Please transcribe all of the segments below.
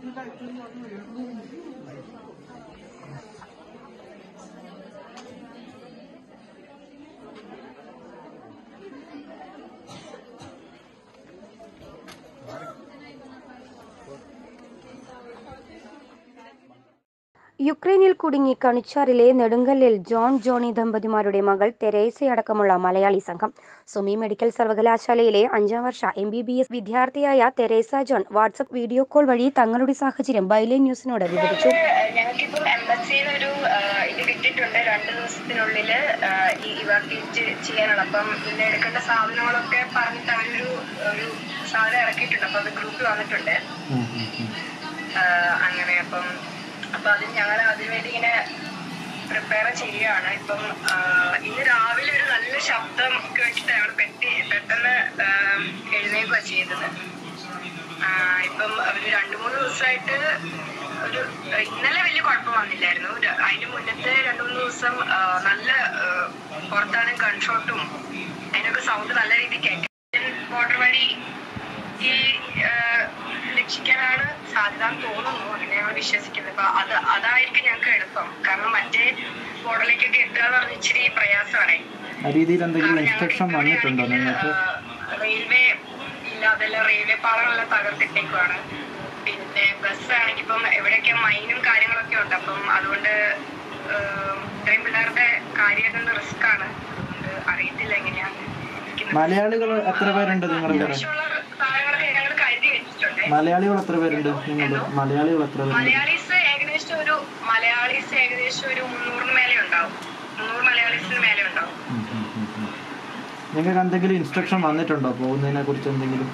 യുക്രൈനിൽ കുടുങ്ങി കണിച്ചാറിലെ നെടുങ്കല്ലിൽ John Johnny ദമ്പതിമാരുടെ മകൾ തെരേസയടക്കമുള്ള മലയാളി സംഘം സുമി മെഡിക്കൽ സർവകലാശാലയിലെ അഞ്ചാം വർഷ എം ബി ബി എസ് വിദ്യാർത്ഥിയായ Teresa John WhatsApp video call വഴി തങ്ങളുടെ സാഹചര്യം ബൈലൈൻ ന്യൂസിനോട് വിവരിച്ചു ഞങ്ങൾക്കിപ്പം എംബസിയിൽ ഒരു ഇത് കിട്ടിയിട്ടുണ്ട് രണ്ട് ദിവസത്തിനുള്ളിൽ ഈ ഇവാക്യുവേറ്റ് ചെയ്യാനുള്ള അപ്പം ഇതിന് എടുക്കേണ്ട സാധനങ്ങളൊക്കെ പറഞ്ഞിട്ട് അവരൊരു ഒരു സാധനം ഇറക്കിയിട്ടുണ്ട് അപ്പം അത് ഗ്രൂപ്പിൽ വന്നിട്ടുണ്ട് ആ, അങ്ങനെ അപ്പം അപ്പൊ അത് ഞങ്ങൾ അതിനുവേണ്ടി ഇങ്ങനെ പ്രിപ്പയർ ചെയ്യുകയാണ് ഇപ്പം ആ, ഇന്ന് രാവിലെ ഒരു നല്ല ശബ്ദം കേട്ടിട്ട് ഞങ്ങൾ പെട്ടി പെട്ടെന്ന് ആ, എഴുന്നേൽക്കുക ചെയ്തത് ആ, ഇപ്പം ഒരു രണ്ടു മൂന്ന് ദിവസമായിട്ട് ഒരു ഇന്നലെ വലിയ കുഴപ്പം വന്നില്ലായിരുന്നു ര- അതിന് മുന്നത്തെ രണ്ടു മൂന്ന് ദിവസം ആ, നല്ല ആ, പുറത്താണ് ഗൺഷോട്ടും അതിനൊക്കെ സൗണ്ട് നല്ല രീതിയിൽ കേൾക്കും ബോർഡർ വഴി ഈ ആ, രക്ഷിക്കാനാണ് സാധ്യത എന്ന് തോന്നുന്നു അങ്ങനെ ഞങ്ങൾ വിശ്വസിക്കുന്നത് അപ്പൊ അത് അതായിരിക്കും ഞങ്ങൾക്ക് എളുപ്പം കാരണം മറ്റേ ബോർഡറിലേക്കൊക്കെ എത്തുക എന്ന് പറഞ്ഞാൽ ഇച്ചിരി പ്രയാസമാണ് ആ രീതിയിൽ എന്തെങ്കിലും ഇൻസ്ട്രക്ഷൻ വന്നിട്ടുണ്ടോ നിങ്ങൾക്ക് റെയിൽവേ ഇല്ലാതെല്ല റെയിൽവേ പാളങ്ങളെല്ലാം തകർത്തിട്ടേക്കുവാണ് പിന്നെ ബസ് ആണെങ്കിൽ ഇപ്പം എവിടെയൊക്കെ മൈനും കാര്യങ്ങളൊക്കെ ഉണ്ട് അപ്പം അതുകൊണ്ട് ഏഹ്, ഇത്രയും പിള്ളേരുടെ കാര്യമായിട്ട് റിസ്ക് ആണ് അതുകൊണ്ട് അറിയത്തില്ല എങ്ങനെയാണ് ഇരിക്കുന്നത്. മലയാളികൾ എത്ര പേരുണ്ട് നിങ്ങളുടെ കൂടെ ആവശ്യമുള്ള സാധനങ്ങളൊക്കെ ഞങ്ങൾ കരുതി വെച്ചിട്ടുണ്ട് മലയാളികൾ എത്ര പേരുണ്ട് നിങ്ങളുടെ മലയാളികൾ എത്ര പേരുണ്ട് മലയാളീസ് ഏകദേശം ഒരു മലയാളീസ് ഏകദേശം ഒരു മുന്നൂറിന് മേലെ ഉണ്ടാവും മുന്നൂറ് മലയാളീസിന് മേലെ ഉണ്ടാവും ഉം, ഉം, ഉം, ഉം. നിങ്ങൾക്ക് എന്തെങ്കിലും ഇൻസ്ട്രക്ഷൻ വന്നിട്ടുണ്ടോ പോകുന്നതിനെ കുറിച്ച് എന്തെങ്കിലും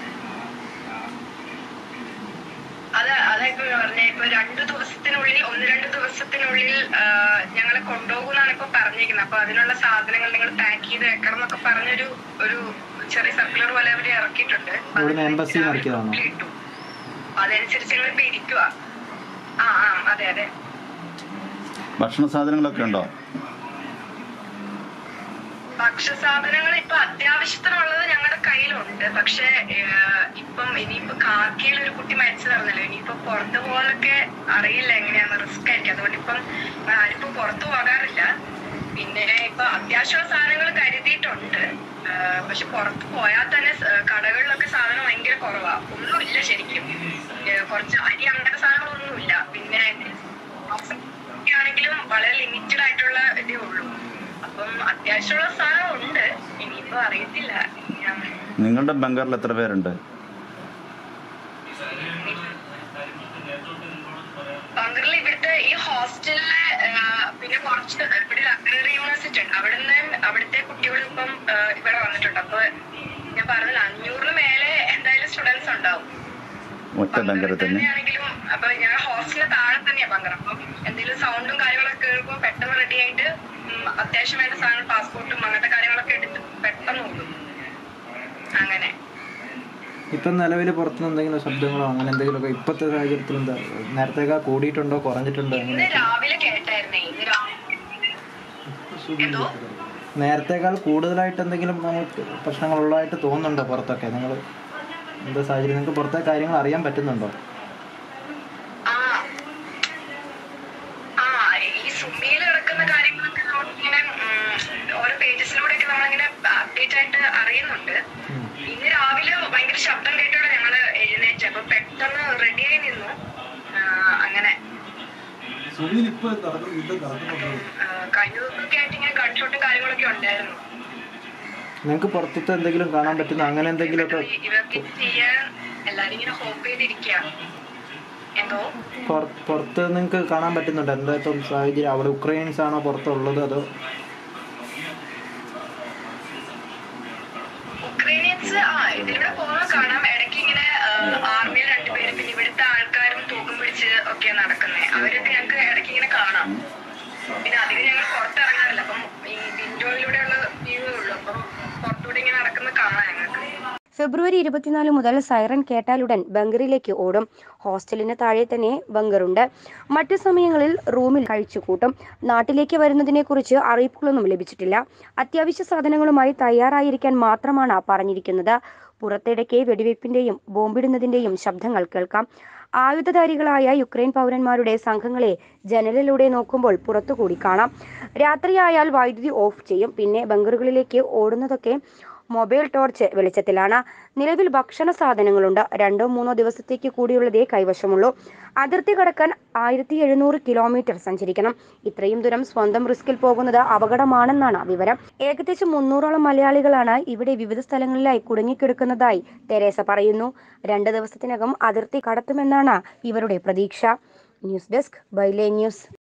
അത് അതായിപ്പോ പറഞ്ഞ ഇപ്പൊ രണ്ടു ദിവസത്തിനുള്ളിൽ ഒന്ന് രണ്ട് ദിവസത്തിനുള്ളിൽ ആ, ഞങ്ങളെ കൊണ്ടുപോകുന്നാണ് ഇപ്പൊ പറഞ്ഞിരിക്കുന്നത് അപ്പൊ അതിനുള്ള സാധനങ്ങൾ നിങ്ങൾ പാക്ക് ചെയ്ത് വെക്കണം എന്നൊക്കെ പറഞ്ഞൊരു ഒരു ചെറിയ സർക്കുലർ പോലെ അവര് ഇറക്കിയിട്ടുണ്ട് അപ്പൊ ഇവിടുന്ന് അത് embassy ന്ന് ഇറക്കിയതാണോ? ഗ്രൂപ്പിൽ ഇട്ടു. അതനുസരിച്ച് ഞങ്ങൾ ഇപ്പൊ ഇരിക്കുക ആ ആ അതെ അതെ ഭക്ഷണ സാധനങ്ങളൊക്കെ ഉണ്ടോ ഭക്ഷ്യസാധനങ്ങൾ ഇപ്പൊ അത്യാവശ്യത്തിനുള്ളത് ഞങ്ങളുടെ കയ്യിലുണ്ട് പക്ഷെ ഏഹ്, ഇപ്പം ഇനിയിപ്പോ കാർക്കിയിൽ ഒരു കുട്ടി മരിച്ചു പറഞ്ഞല്ലോ ഇനിയിപ്പോ പുറത്തു പോകാനൊക്കെ അറിയില്ല എങ്ങനെയാന്ന് റിസ്ക് ആയിരിക്കും അതുകൊണ്ട് ഇപ്പം ആരിപ്പോ പുറത്തു പോകാറില്ല പിന്നെ ഇപ്പൊ അത്യാവശ്യമുള്ള സാധനങ്ങൾ കരുതിയിട്ടുണ്ട് ഏഹ്, പക്ഷെ പുറത്ത് പോയാൽ തന്നെ സ- കടകളിലൊക്കെ സാധനം ഭയങ്കര കുറവാ ഒന്നുമില്ല ശരിക്കും ഏഹ്, കുറച്ച് അരി അങ്ങനത്തെ സാധനങ്ങളൊന്നുമില്ല പിന്നെ ആണെങ്കിലും വളരെ ലിമിറ്റഡ് ആയിട്ടുള്ള ഇതേ ഉള്ളൂ അപ്പം അത്യാവശ്യമുള്ള സാധനം ഉണ്ട് ഇനിയിപ്പോ അറിയത്തില്ല ഞാൻ നിങ്ങളുടെ ബംഗാറിൽ എത്ര പേരുണ്ട് ബംഗറിൽ ഇവിടുത്തെ ഈ ഹോസ്റ്റലിലെ പിന്നെ കുറച്ച് ഇവിടെ അഗ്രി യൂണിവേഴ്സിറ്റി ഉണ്ട് അവിടുന്ന് അവിടുത്തെ കുട്ടികൾ ഇപ്പം ആ, ഇവിടെ വന്നിട്ടുണ്ട് അപ്പൊ ഞാൻ പറഞ്ഞില്ല അഞ്ഞൂറിന് മേലെ എന്തായാലും സ്റ്റുഡൻസ് ഉണ്ടാവും ഒറ്റ ബംഗറിൽ തന്നെ ആണെങ്കിലും അപ്പൊ ഞാൻ ഹോസ്റ്റലിന് താഴെ തന്നെയാ പങ്കെടുക്കും അപ്പം എന്തെങ്കിലും സൗണ്ടും കാര്യങ്ങളൊക്കെ കേൾക്കുമ്പോൾ പെട്ടെന്ന് റെഡി ആയിട്ട് ഉം, അത്യാവശ്യം വേണ്ട സാധനം പാസ്പോർട്ടും അങ്ങനത്തെ കാര്യങ്ങളൊക്കെ എടുത്ത് പെട്ടെന്ന് ഓടും അങ്ങനെ ഇപ്പം നിലവിൽ പുറത്തുനിന്ന് എന്തെങ്കിലും ശബ്ദങ്ങളോ അങ്ങനെ എന്തെങ്കിലുമൊക്കെ ഇപ്പോഴത്തെ സാഹചര്യത്തിൽ എന്താ നേരത്തേക്കാ കൂടിയിട്ടുണ്ടോ കുറഞ്ഞിട്ടുണ്ടോ ഇന്ന് എങ്ങനെ രാവിലെ കേട്ടായിരുന്നേ ഇന്ന് രാവിലെ എന്തോ നേരത്തേക്കാൾ കൂടുതലായിട്ട് എന്തെങ്കിലും നമുക്ക് പ്രശ്നങ്ങളുള്ളതായിട്ട് തോന്നുന്നുണ്ടോ പുറത്തൊക്കെ നിങ്ങൾ എന്താ സാഹചര്യം നിങ്ങൾക്ക് പുറത്തെ കാര്യങ്ങൾ അറിയാൻ പറ്റുന്നുണ്ടോ ആ ആ ഈ സുമിയിൽ കിടക്കുന്ന കാര്യങ്ങളൊക്കെ നമ്മളിങ്ങനെ ഉം, ഓരോ പേജസിലൂടെയൊക്കെ നമ്മളിങ്ങനെ അപ്ഡേറ്റ് ആയിട്ട് അറിയുന്നുണ്ട് ഉം. ഇന്ന് രാവിലെ ഭയങ്കര ശബ്ദം കേട്ടോടെ ഞങ്ങള് എഴുന്നേറ്റ് അപ്പൊ പെട്ടെന്ന് റെഡിയായി നിന്നു ആ, അങ്ങനെ ആ, കഴിഞ്ഞ ദിവസമൊക്കെ ആയിട്ട് ഇങ്ങനെ ഗൺഷോട്ടും കാര്യങ്ങളൊക്കെ ഉണ്ടായിരുന്നു നിങ്ങൾക്ക് പുറത്തത്തെ എന്തെങ്കിലും കാണാൻ പറ്റുന്ന അങ്ങനെ എന്തെങ്കിലുമൊക്കെ ഇവർക്ക് ചെയ്യാൻ എല്ലാരും ഇങ്ങനെ ഹോപ്പ് ചെയ്തിരിക്കുക എന്തോ പുറ- പുറത്ത് നിങ്ങൾക്ക് കാണാൻ പറ്റുന്നുണ്ടോ എന്താ ഇപ്പം സാഹചര്യം അവിടെ ഉക്രൈൻസ് ആണോ പുറത്തുള്ളത് അതോ ഉക്രൈനിയൻസ് ആ ഇതിലൂടെ പോകുന്ന കാണാം ഇടയ്ക്ക് ഇങ്ങനെ ആർമിയിൽ രണ്ടുപേര് പിന്നെ ഇവിടുത്തെ ആൾക്കാരും തൂക്കം പിടിച്ച് ഒക്കെയാ നടക്കുന്നത് അവരൊക്കെ ഞങ്ങൾക്ക് ഇടയ്ക്ക് ഇങ്ങനെ കാണാം പിന്നെ അധികം ഞങ്ങൾ പുറത്തിറങ്ങാറില്ല അപ്പം ഈ വിൻഡോയിലൂടെയുള്ള വ്യൂ ഉള്ളൂ അപ്പം പുറത്തൂടെ ഇങ്ങനെ നടക്കുന്നത് കാണാം ഞങ്ങൾക്ക് ഫെബ്രുവരി ഇരുപത്തിനാല് മുതൽ സൈറൻ കേട്ടാലുടൻ ബങ്കറിലേക്ക് ഓടും ഹോസ്റ്റലിന് താഴെ തന്നെ ബങ്കറുണ്ട് മറ്റു സമയങ്ങളിൽ റൂമിൽ കഴിച്ചുകൂട്ടും നാട്ടിലേക്ക് വരുന്നതിനെക്കുറിച്ച് അറിയിപ്പുകളൊന്നും ലഭിച്ചിട്ടില്ല അത്യാവശ്യ സാധനങ്ങളുമായി തയ്യാറായിരിക്കാൻ മാത്രമാണ് പറഞ്ഞിരിക്കുന്നത് പുറത്തിടയ്ക്ക് വെടിവയ്പ്പിന്റെയും ബോംബിടുന്നതിന്റെയും ശബ്ദങ്ങൾ കേൾക്കാം ആയുധധാരികളായ യുക്രൈൻ പൗരന്മാരുടെ സംഘങ്ങളെ ജനലിലൂടെ നോക്കുമ്പോൾ പുറത്തുകൂടി കാണാം രാത്രിയായാൽ വൈദ്യുതി ഓഫ് ചെയ്യും പിന്നെ ബങ്കറുകളിലേക്ക് ഓടുന്നതൊക്കെ മൊബൈൽ ടോർച്ച് വെളിച്ചത്തിലാണ് നിലവിൽ ഭക്ഷണ സാധനങ്ങളുണ്ട് രണ്ടോ മൂന്നോ ദിവസത്തേക്ക് കൂടിയുള്ളതേ കൈവശമുള്ളൂ അതിർത്തി കടക്കാൻ ആയിരത്തി എഴുന്നൂറ് കിലോമീറ്റർ സഞ്ചരിക്കണം ഇത്രയും ദൂരം സ്വന്തം റിസ്കിൽ പോകുന്നത് അപകടമാണെന്നാണ് വിവരം ഏകദേശം മുന്നൂറോളം മലയാളികളാണ് ഇവിടെ വിവിധ സ്ഥലങ്ങളിലായി കുടുങ്ങിക്കിടക്കുന്നതായി തെരേസ പറയുന്നു രണ്ട് ദിവസത്തിനകം അതിർത്തി കടത്തുമെന്നാണ് ഇവരുടെ പ്രതീക്ഷ ന്യൂസ് ഡെസ്ക് ബൈലേ ന്യൂസ്